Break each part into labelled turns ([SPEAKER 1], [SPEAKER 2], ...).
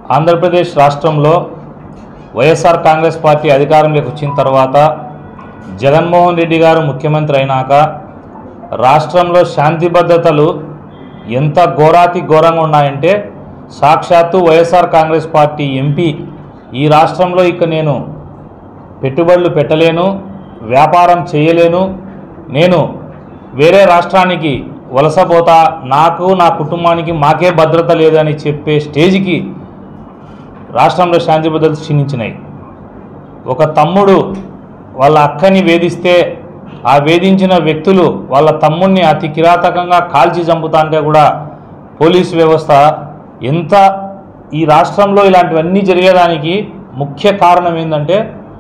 [SPEAKER 1] ఆంధ్రప్రదేశ్ రాష్ట్రంలో వైఎస్ఆర్ కాంగ్రెస్ పార్టీ అధికారంలోకి వచ్చిన తర్వాత జగన్మోహన్ రెడ్డి గారు ముఖ్యమంత్రి అయినాక రాష్ట్రంలో శాంతి భద్రతలు ఎంత ఘోరాతి ఘోరంగా ఉన్నాయంటే సాక్షాత్తు వైఎస్ఆర్ కాంగ్రెస్ పార్టీ ఎంపీ ఈ రాష్ట్రంలో ఇక నేను పెట్టుబడులు పెట్టలేను వ్యాపారం చేయలేను నేను వేరే రాష్ట్రానికి వలసపోతా నాకు నా కుటుంబానికి మాకే భద్రత లేదని చెప్పే స్టేజ్కి రాష్ట్రంలో శాంతి భద్రతలు క్షీణించినాయి ఒక తమ్ముడు వాళ్ళ అక్కని వేధిస్తే ఆ వేధించిన వ్యక్తులు వాళ్ళ తమ్ముడిని అతి కిరాతకంగా కాల్చి చంపుతా అంటే కూడా పోలీసు వ్యవస్థ ఎంత ఈ రాష్ట్రంలో ఇలాంటివన్నీ జరిగేదానికి ముఖ్య కారణం ఏంటంటే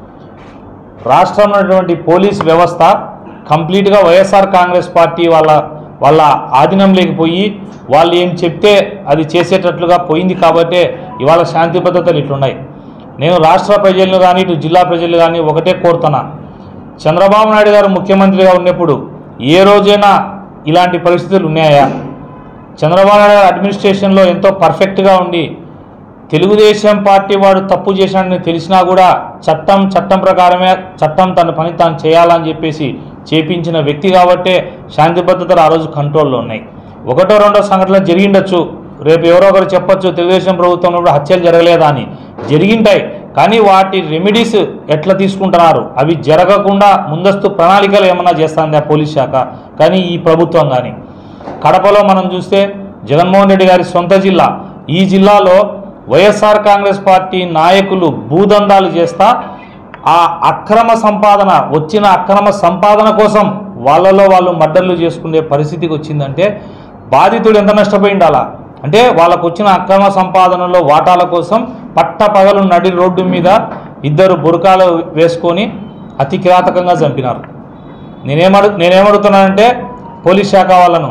[SPEAKER 1] రాష్ట్రంలో ఉన్నటువంటి పోలీస్ వ్యవస్థ కంప్లీట్గా వైఎస్ఆర్ కాంగ్రెస్ పార్టీ వాళ్ళ వాళ్ళ ఆధీనం లేకపోయి వాళ్ళు ఏం చెప్తే అది చేసేటట్లుగా పోయింది కాబట్టే ఇవాళ శాంతి భద్రతలు ఇట్లున్నాయి నేను రాష్ట్ర ప్రజలను కానీ ఇటు జిల్లా ప్రజలు కానీ ఒకటే కోరుతున్నా చంద్రబాబు నాయుడు గారు ముఖ్యమంత్రిగా ఉన్నప్పుడు ఏ రోజైనా ఇలాంటి పరిస్థితులు ఉన్నాయా చంద్రబాబు నాయుడు గారు అడ్మినిస్ట్రేషన్లో ఎంతో పర్ఫెక్ట్గా ఉండి తెలుగుదేశం పార్టీ వాడు తప్పు చేశాడని తెలిసినా కూడా చట్టం చట్టం ప్రకారమే చట్టం తన పని తాను చేయాలని చెప్పేసి చేపించిన వ్యక్తి కాబట్టే శాంతి భద్రతలు ఆ రోజు కంట్రోల్లో ఉన్నాయి ఒకటో రెండో సంఘటనలు జరిగిండొచ్చు రేపు ఎవరో ఒకరు చెప్పొచ్చు తెలుగుదేశం ప్రభుత్వంలో కూడా హత్యలు జరగలేదా అని జరిగింటాయి కానీ వాటి రెమెడీస్ ఎట్లా తీసుకుంటున్నారు అవి జరగకుండా ముందస్తు ప్రణాళికలు ఏమన్నా చేస్తుందా పోలీస్ శాఖ కానీ ఈ ప్రభుత్వం కానీ కడపలో మనం చూస్తే జగన్మోహన్ రెడ్డి గారి సొంత జిల్లా ఈ జిల్లాలో వైఎస్ఆర్ కాంగ్రెస్ పార్టీ నాయకులు భూదందాలు చేస్తా ఆ అక్రమ సంపాదన వచ్చిన అక్రమ సంపాదన కోసం వాళ్ళలో వాళ్ళు మర్డర్లు చేసుకునే పరిస్థితికి వచ్చిందంటే బాధితుడు ఎంత నష్టపోయింది అలా అంటే వాళ్ళకు వచ్చిన అక్రమ సంపాదనలో వాటాల కోసం పట్ట పగలు నడి రోడ్డు మీద ఇద్దరు బురకాలు వేసుకొని అతి కిరాతకంగా చంపినారు నేనేమడు నేనేమడుగుతున్నానంటే పోలీస్ శాఖ వాళ్ళను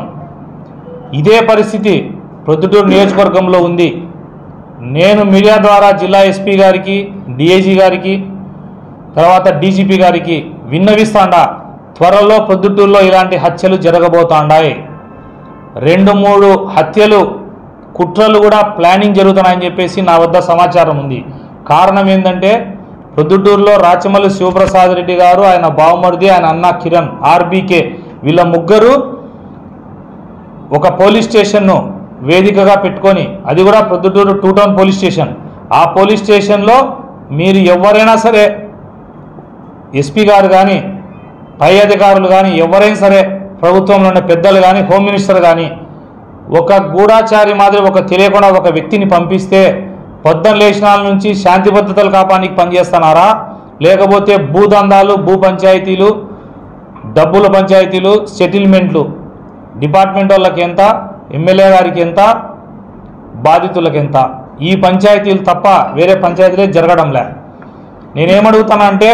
[SPEAKER 1] ఇదే పరిస్థితి ప్రొద్దుటూరు నియోజకవర్గంలో ఉంది నేను మీడియా ద్వారా జిల్లా ఎస్పీ గారికి డిఐజీ గారికి తర్వాత డీజీపీ గారికి విన్నవిస్తాండా త్వరలో ప్రొద్దుటూరులో ఇలాంటి హత్యలు జరగబోతాండాయి రెండు మూడు హత్యలు కుట్రలు కూడా ప్లానింగ్ జరుగుతున్నాయని చెప్పేసి నా వద్ద సమాచారం ఉంది కారణం ఏంటంటే ప్రొద్దుటూరులో రాచమల్లి శివప్రసాద్ రెడ్డి గారు ఆయన బావమరిది ఆయన అన్న కిరణ్ ఆర్బీకే వీళ్ళ ముగ్గురు ఒక పోలీస్ స్టేషన్ను వేదికగా పెట్టుకొని అది కూడా Proddatur two town police station ఆ పోలీస్ స్టేషన్లో మీరు ఎవరైనా సరే ఎస్పీ గారు కానీ పై అధికారులు కానీ ఎవరైనా సరే ప్రభుత్వంలో ఉన్న పెద్దలు కానీ హోమ్ మినిస్టర్ కానీ ఒక గూఢాచారి మాదిరి ఒక తెలియకుండా ఒక వ్యక్తిని పంపిస్తే పొద్దున్న లేచినాల నుంచి శాంతి భద్రతలు కాపానికి పనిచేస్తున్నారా లేకపోతే భూదందాలు భూ పంచాయతీలు డబ్బుల పంచాయతీలు సెటిల్మెంట్లు డిపార్ట్మెంట్ వాళ్ళకి ఎంత ఎమ్మెల్యే గారికి ఎంత బాధితులకు ఎంత ఈ పంచాయతీలు తప్ప వేరే పంచాయతీలే జరగడంలే నేనేమడుగుతానా అంటే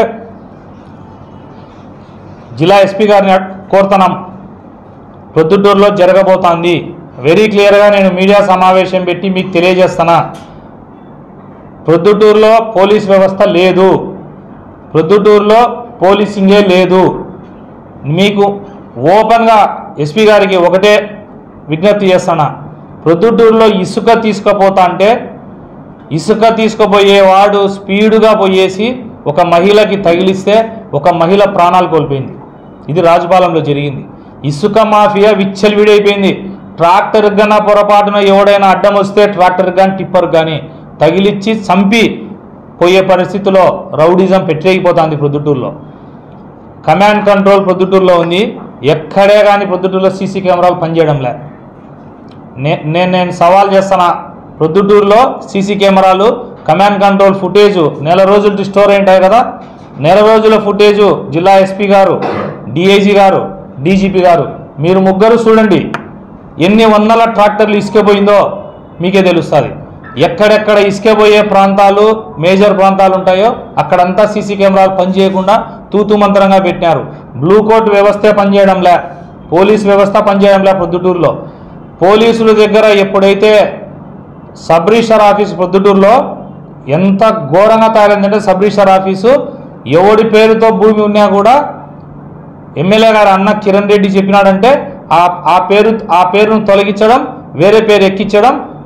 [SPEAKER 1] జిల్లా ఎస్పీ గారిని అడ్- కోరుతున్నాం ప్రొద్దుటూరులో జరగబోతోంది వెరీ క్లియర్గా నేను మీడియా సమావేశం పెట్టి మీకు తెలియజేస్తున్నా ప్రొద్దుటూరులో పోలీస్ వ్యవస్థ లేదు ప్రొద్దుటూరులో పోలీసింగే లేదు మీకు ఓపెన్గా ఎస్పీ గారికి ఒకటే విజ్ఞప్తి చేస్తున్నా ప్రొద్దుటూరులో ఇసుక తీసుకుపోతా అంటే ఇసుక తీసుకుపోయేవాడు స్పీడుగా పోయేసి ఒక మహిళకి తగిలిస్తే ఒక మహిళ ప్రాణాలు కోల్పోయింది ఇది రాజపాలెంలో జరిగింది ఇసుక మాఫియా విచ్చలవిడైపోయింది ట్రాక్టర్ గన పొరపాటున ఎవడైనా అడ్డం వస్తే ట్రాక్టర్ కానీ టిప్పర్ కానీ తగిలిచ్చి చంపి పోయే పరిస్థితిలో రౌడిజం పెట్టేగిపోతుంది ప్రొద్దుటూరులో కమాండ్ కంట్రోల్ ప్రొద్దుటూరులో ఉంది ఎక్కడే కానీ ప్రొద్దుటూరులో సీసీ కెమెరాలు పనిచేయడంలే నే నేను నేను సవాల్ చేస్తున్నా ప్రొద్దుటూరులో సీసీ కెమెరాలు కమాండ్ కంట్రోల్ ఫుటేజ్ నెల రోజులు స్టోర్ అయింటాయి కదా నెల రోజుల ఫుటేజు జిల్లా ఎస్పీ గారు డిఐజీ గారు డీజీపీ గారు మీరు ముగ్గురు చూడండి ఎన్ని వందల ట్రాక్టర్లు ఇసుకపోయిందో మీకే తెలుస్తుంది ఎక్కడెక్కడ ఇసుకపోయే ప్రాంతాలు మేజర్ ప్రాంతాలు ఉంటాయో అక్కడంతా సీసీ కెమెరాలు పనిచేయకుండా తూతు మంత్రంగా పెట్టినారు బ్లూ కోట్ వ్యవస్థే పనిచేయడంలే పోలీస్ వ్యవస్థ పనిచేయడంలే ప్రొద్దుటూరులో పోలీసుల దగ్గర ఎప్పుడైతే సబ్ రిజిస్టర్ ఆఫీస్ ప్రొద్దుటూరులో ఎంత ఘోరంగా తయారైందంటే సబ్ రిజిస్టర్ ఆఫీసు ఎవడి పేరుతో భూమి ఉన్నా కూడా ఎమ్మెల్యే గారు అన్న కిరణ్ రెడ్డి చెప్పినాడంటే ఆ ఆ పేరు ఆ పేరును తొలగించడం వేరే పేరు ఎక్కించడం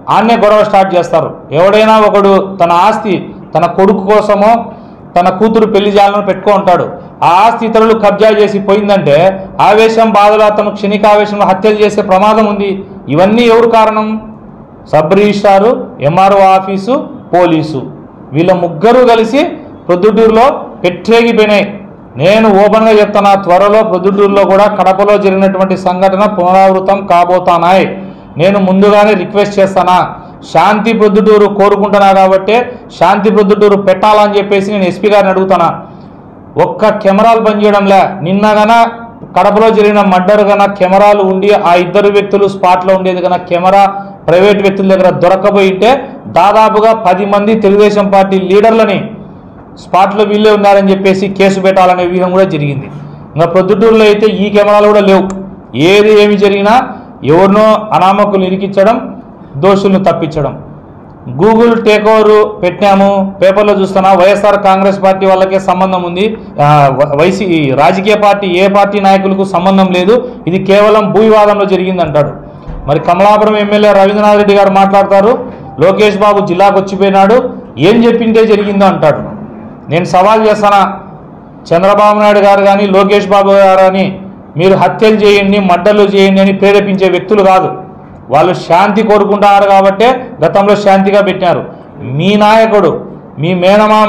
[SPEAKER 1] ఆన్నే గొడవ స్టార్ట్ చేస్తారు ఎవడైనా ఒకడు తన ఆస్తి తన కొడుకు కోసమో తన కూతురు పెళ్లి చేయాలని పెట్టుకో ఉంటాడు ఆ ఆస్తి ఇతరులు కబ్జా చేసి పోయిందంటే ఆవేశం బాధలో అతను క్షణికావేశంలో హత్యలు చేసే ప్రమాదం ఉంది ఇవన్నీ ఎవరు కారణం sub registrar MRO office police వీళ్ళ ముగ్గురు కలిసి ప్రొద్దుటూరులో పెట్టేగిపోయినాయి నేను ఓపెన్గా చెప్తున్నా త్వరలో ప్రొద్దుటూరులో కూడా కడపలో జరిగినటువంటి సంఘటన పునరావృతం కాబోతున్నాయి నేను ముందుగానే రిక్వెస్ట్ చేస్తానా శాంతి ప్రొద్దుటూరు కోరుకుంటున్నా కాబట్టి శాంతి ప్రొద్దుటూరు పెట్టాలని చెప్పేసి నేను ఎస్పీ గారిని అడుగుతున్నా ఒక్క కెమెరాలు పనిచేయడంలే నిన్న గన కడపలో జరిగిన మర్డర్ గన కెమెరాలు ఉండి ఆ ఇద్దరు వ్యక్తులు స్పాట్లో ఉండేది గన కెమెరా ప్రైవేట్ వ్యక్తుల దగ్గర దొరకబోయి ఉంటే దాదాపుగా పది మంది తెలుగుదేశం పార్టీ లీడర్లని స్పాట్లో వీళ్ళే ఉన్నారని చెప్పేసి కేసు పెట్టాలనే వ్యూహం కూడా జరిగింది ఇంకా ప్రొద్దుటూరులో అయితే ఈ కెమెరాలు కూడా లేవు ఏది ఏమి జరిగినా ఎవరినో అనామకులు ఇరికించడం దోషులను తప్పించడం గూగుల్ టేక్ ఓవర్ పెట్టాము పేపర్లో చూస్తున్నా వైఎస్ఆర్ కాంగ్రెస్ పార్టీ వాళ్ళకే సంబంధం ఉంది ఆ, వ- వైసీ ఈ రాజకీయ పార్టీ ఏ పార్టీ నాయకులకు సంబంధం లేదు ఇది కేవలం భూ వివాదంలో జరిగింది అంటాడు మరి కమలాపురం ఎమ్మెల్యే రవీంద్రనాథ్ రెడ్డి గారు మాట్లాడతారు లోకేష్ బాబు జిల్లాకు వచ్చిపోయినాడు ఏం చెప్పింటే జరిగిందో అంటాడు నేను సవాల్ చేస్తానా చంద్రబాబు నాయుడు గారు కానీ లోకేష్ బాబు గారు కానీ మీరు హత్యలు చేయండి మడ్డలు చేయండి అని ప్రేరేపించే వ్యక్తులు కాదు వాళ్ళు శాంతి కోరుకుంటున్నారు కాబట్టే గతంలో శాంతిగా పెట్టారు మీ నాయకుడు మీ మేనమామ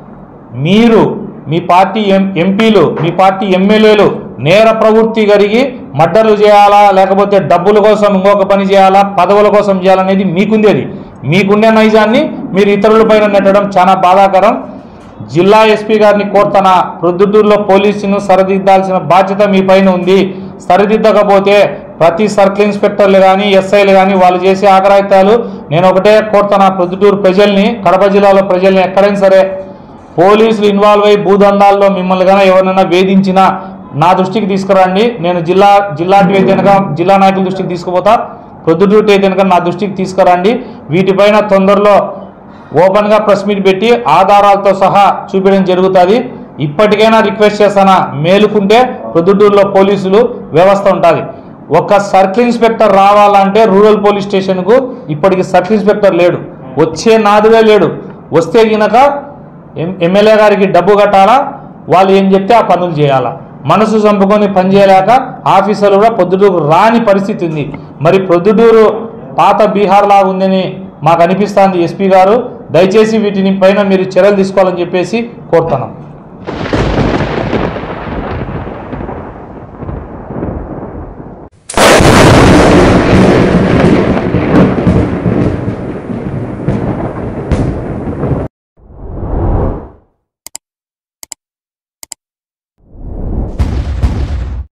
[SPEAKER 1] మీరు మీ పార్టీ ఎం ఎంపీలు మీ పార్టీ ఎమ్మెల్యేలు నేర ప్రవృత్తి కలిగి మడ్డలు చేయాలా లేకపోతే డబ్బుల కోసం ఇంకొక పని చేయాలా పదవుల కోసం చేయాలనేది మీకుండేది మీకుండే నైజాన్ని మీరు ఇతరులపైన నెట్టడం చాలా బాధాకరం జిల్లా ఎస్పీ గారిని కోరుతన ప్రొద్దుటూరులో పోలీసును సరిదిద్దాల్సిన బాధ్యత మీ పైన ఉంది సరిదిద్దకపోతే ప్రతి సర్కిల్ ఇన్స్పెక్టర్లు కానీ ఎస్ఐలు కానీ వాళ్ళు చేసే ఆగ్రహితాలు నేను ఒకటే కోరుతన ప్రొద్దుటూరు ప్రజల్ని కడప జిల్లాలో ప్రజల్ని ఎక్కడైనా సరే పోలీసులు ఇన్వాల్వ్ అయ్యి భూదందాల్లో మిమ్మల్ని కానీ ఎవరినైనా వేధించినా నా దృష్టికి తీసుకురండి నేను జిల్లా జిల్లా అయితే కనుక జిల్లా నాయకుల దృష్టికి తీసుకుపోతా ప్రొద్దుటూరు అయితే కనుక నా దృష్టికి తీసుకురండి వీటిపైన తొందరలో ఓపెన్గా ప్రెస్ మీట్ పెట్టి ఆధారాలతో సహా చూపించడం జరుగుతుంది ఇప్పటికైనా రిక్వెస్ట్ చేస్తానా మేలుకుంటే ప్రొద్దుటూరులో పోలీసులు వ్యవస్థ ఉంటుంది ఒక సర్కిల్ ఇన్స్పెక్టర్ రావాలంటే రూరల్ పోలీస్ స్టేషన్కు ఇప్పటికి సర్కిల్ ఇన్స్పెక్టర్ లేడు వచ్చే నాదుగా లేడు వస్తే గినక ఎం ఎమ్మెల్యే గారికి డబ్బు కట్టాలా వాళ్ళు ఏం చెప్తే ఆ పనులు చేయాలా మనసు చంపుకొని పని చేయలేక ఆఫీసర్లు కూడా పొద్దుటూరు రాని పరిస్థితి ఉంది మరి ప్రొద్దుటూరు పాత బీహార్ లాగా ఉందని మాకు అనిపిస్తుంది ఎస్పీ గారు దయచేసి వీటిని పైన మీరు చర్యలు తీసుకోవాలని చెప్పేసి కోరుతున్నాం